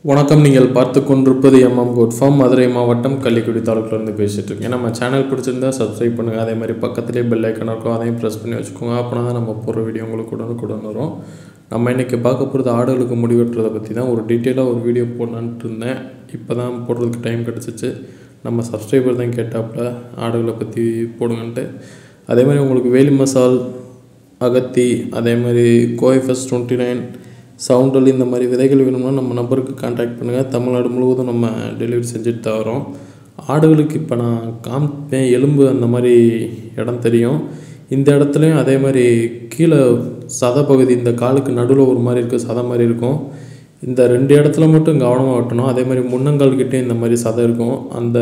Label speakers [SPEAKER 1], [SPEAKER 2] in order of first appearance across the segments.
[SPEAKER 1] வணக்கம் நீங்கள் பார்த்து கொண்டிருப்பது எம்எம் குட் ஃபார்ம் மதுரை மாவட்டம் கள்ளிக்குடி தாலுக்கிலேருந்து பேசிகிட்டு இருக்கேன் நம்ம சேனல் பிடிச்சிருந்தா சப்ஸ்கிரைப் பண்ணுங்கள் அதே மாதிரி பக்கத்துலேயே பெல் ஐக்கன் இருக்கும் அதையும் ப்ரெஸ் பண்ணி வச்சுக்கோங்க அப்போனா தான் நம்ம போகிற வீடியோ உங்களுக்கு உடனுக்குடன் வரும் நம்ம இன்றைக்கி பார்க்க போகிறது ஆடுகளுக்கு முடி வெட்டுறதை பற்றி தான் ஒரு டீட்டெயிலாக ஒரு வீடியோ போடலான்ட்டு இருந்தேன் இப்போ தான் போடுறதுக்கு டைம் கிடச்சிச்சு நம்ம சப்ஸ்கிரைபர் தான் கேட்டாப்புல ஆடுகளை பற்றி போடுங்கன்ட்டு அதே மாதிரி உங்களுக்கு வேலி மசால் அகத்தி அதே மாதிரி கோஎஃப்எஸ் டுவெண்ட்டி நைன் சவுண்டல் இந்த மாதிரி விதைகள் வேணும்னா நம்ம நம்பருக்கு கான்டாக்ட் பண்ணுங்கள் தமிழ்நாடு முழுவதும் நம்ம டெலிவரி செஞ்சுட்டு தான் வரோம் ஆடுகளுக்கு இப்போ நான் காமிப்பேன் எலும்பு அந்த மாதிரி இடம் தெரியும் இந்த இடத்துலையும் அதே மாதிரி கீழே சதை பகுதி இந்த காலுக்கு நடுவில் ஒரு மாதிரி இருக்குது சதை மாதிரி இருக்கும் இந்த ரெண்டு இடத்துல மட்டும் கவனமாக வெட்டணும் அதே மாதிரி முன்னங்கால் கிட்டேயும் இந்த மாதிரி சதை இருக்கும் அந்த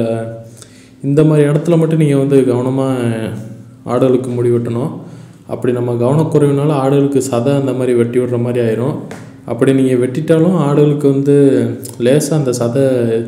[SPEAKER 1] இந்த மாதிரி இடத்துல மட்டும் நீங்கள் வந்து கவனமாக ஆடுகளுக்கு முடி வெட்டணும் அப்படி நம்ம கவனக்குறைவுனால ஆடுகளுக்கு சதை அந்த மாதிரி வெட்டி விடுற மாதிரி ஆயிரும் அப்படி நீங்கள் வெட்டிட்டாலும் ஆடுகளுக்கு வந்து லேசாக அந்த சதை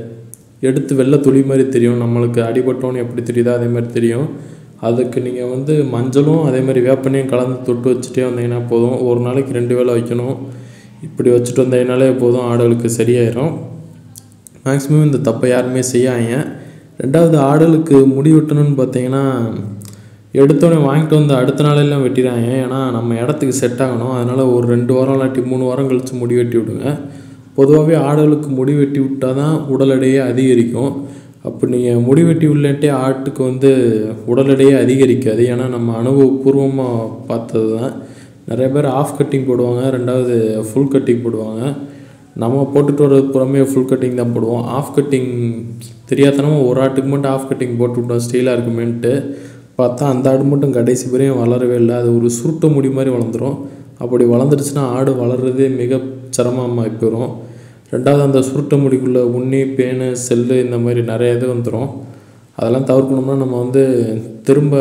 [SPEAKER 1] எடுத்து வெள்ளை துளி மாதிரி தெரியும் நம்மளுக்கு அடிபட்டோன்னு எப்படி தெரியுதோ அதே மாதிரி தெரியும் அதுக்கு நீங்கள் வந்து மஞ்சளும் அதே மாதிரி வேப்பனையும் கலந்து தொட்டு வச்சுட்டே வந்தீங்கன்னா போதும் ஒரு நாளைக்கு ரெண்டு வேளை வைக்கணும் இப்படி வச்சுட்டு வந்தீங்கனாலே போதும் ஆடுகளுக்கு சரியாயிரும் மேக்ஸிமம் இந்த தப்பை யாருமே செய்யாங்க ரெண்டாவது ஆடுகளுக்கு முடி வெட்டணும்னு பார்த்தீங்கன்னா எடுத்தோடனே வாங்கிட்டு வந்து அடுத்த நாளெல்லாம் வெட்டிடுறாங்க ஏன்னா நம்ம இடத்துக்கு செட் ஆகணும் அதனால் ஒரு ரெண்டு வாரம் இல்லாட்டி மூணு வாரம் கழித்து முடி வெட்டி விடுங்க பொதுவாகவே ஆடுகளுக்கு முடி வெட்டி விட்டால் தான் உடல் எடையே அதிகரிக்கும் அப்போ நீங்கள் முடி வெட்டி விடலான்ட்டே ஆட்டுக்கு வந்து உடல் எடையே அதிகரிக்காது ஏன்னா நம்ம அனுபவபூர்வமாக பார்த்தது தான் நிறைய பேர் ஆஃப் கட்டிங் போடுவாங்க ரெண்டாவது ஃபுல் கட்டிங் போடுவாங்க நம்ம போட்டுட்டு வர்றது புறமே ஃபுல் கட்டிங் தான் போடுவோம் ஆஃப் கட்டிங் தெரியாதனமாக ஒரு ஆட்டுக்கு மட்டும் ஆஃப் கட்டிங் போட்டு விட்டோம் ஸ்டைலாக இருக்குமேன்ட்டு பார்த்தா அந்த ஆடு மட்டும் கடைசி வரையும் வளரவே இல்லை அது ஒரு சுருட்ட முடி மாதிரி வளர்ந்துரும் அப்படி வளர்ந்துருச்சுன்னா ஆடு வளர்கிறதே மிக சிரமமாக போயிடும் ரெண்டாவது அந்த சுருட்ட முடிக்குள்ளே உண்ணி பேனு செல்லு இந்த மாதிரி நிறைய இது வந்துடும் அதெல்லாம் தவிர்க்கணும்னா நம்ம வந்து திரும்ப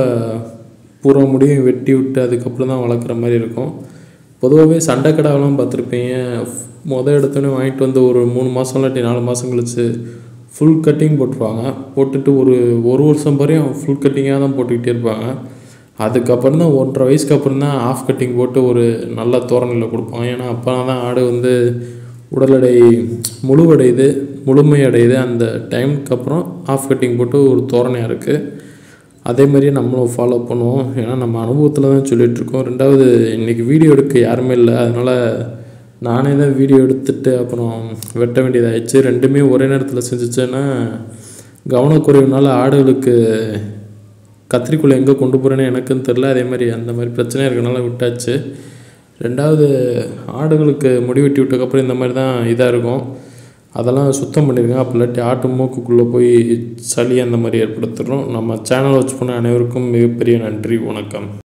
[SPEAKER 1] பூரா முடியும் வெட்டி விட்டு அதுக்கப்புறம் தான் வளர்க்குற மாதிரி இருக்கும் பொதுவாகவே சண்டைக்கடாவெல்லாம் பார்த்துருப்பீங்க மொதல் எடுத்தோடனே வாங்கிட்டு வந்து ஒரு மூணு மாதம் இல்லாட்டி நாலு மாதம் கழிச்சு ஃபுல் கட்டிங் போட்டுருவாங்க போட்டுட்டு ஒரு ஒரு வருஷம் வரையும் ஃபுல் கட்டிங்காக தான் போட்டுக்கிட்டே இருப்பாங்க அதுக்கப்புறம் தான் ஒன்றரை வயசுக்கு அப்புறம் தான் ஆஃப் கட்டிங் போட்டு ஒரு நல்ல தோரணையில் கொடுப்பாங்க ஏன்னா அப்போ தான் ஆடு வந்து உடல் எடை முழுவடையுது முழுமை அடையுது அந்த டைமுக்கு அப்புறம் ஆஃப் கட்டிங் போட்டு ஒரு தோரணையாக இருக்குது அதே மாதிரியே நம்மளும் ஃபாலோ பண்ணுவோம் ஏன்னா நம்ம அனுபவத்தில் தான் சொல்லிகிட்ருக்கோம் ரெண்டாவது இன்றைக்கி வீடியோ எடுக்க யாருமே இல்லை அதனால் நானே தான் வீடியோ எடுத்துட்டு அப்புறம் வெட்ட வேண்டியதாகிடுச்சு ரெண்டுமே ஒரே நேரத்தில் செஞ்சுச்சேன்னா கவனக்குறைவுனால ஆடுகளுக்கு கத்திரிக்குள்ளே எங்கே கொண்டு போகிறேன்னு எனக்குன்னு தெரில அதே மாதிரி அந்த மாதிரி பிரச்சனை இருக்கனால விட்டாச்சு ரெண்டாவது ஆடுகளுக்கு முடி வெட்டி விட்டதுக்கப்புறம் இந்த மாதிரி தான் இதாக இருக்கும் அதெல்லாம் சுத்தம் பண்ணிடுங்க அப்போ இல்லாட்டி ஆட்டு மூக்குக்குள்ளே போய் சளி அந்த மாதிரி ஏற்படுத்திடும் நம்ம சேனல் வச்சு பண்ண அனைவருக்கும் மிகப்பெரிய நன்றி வணக்கம்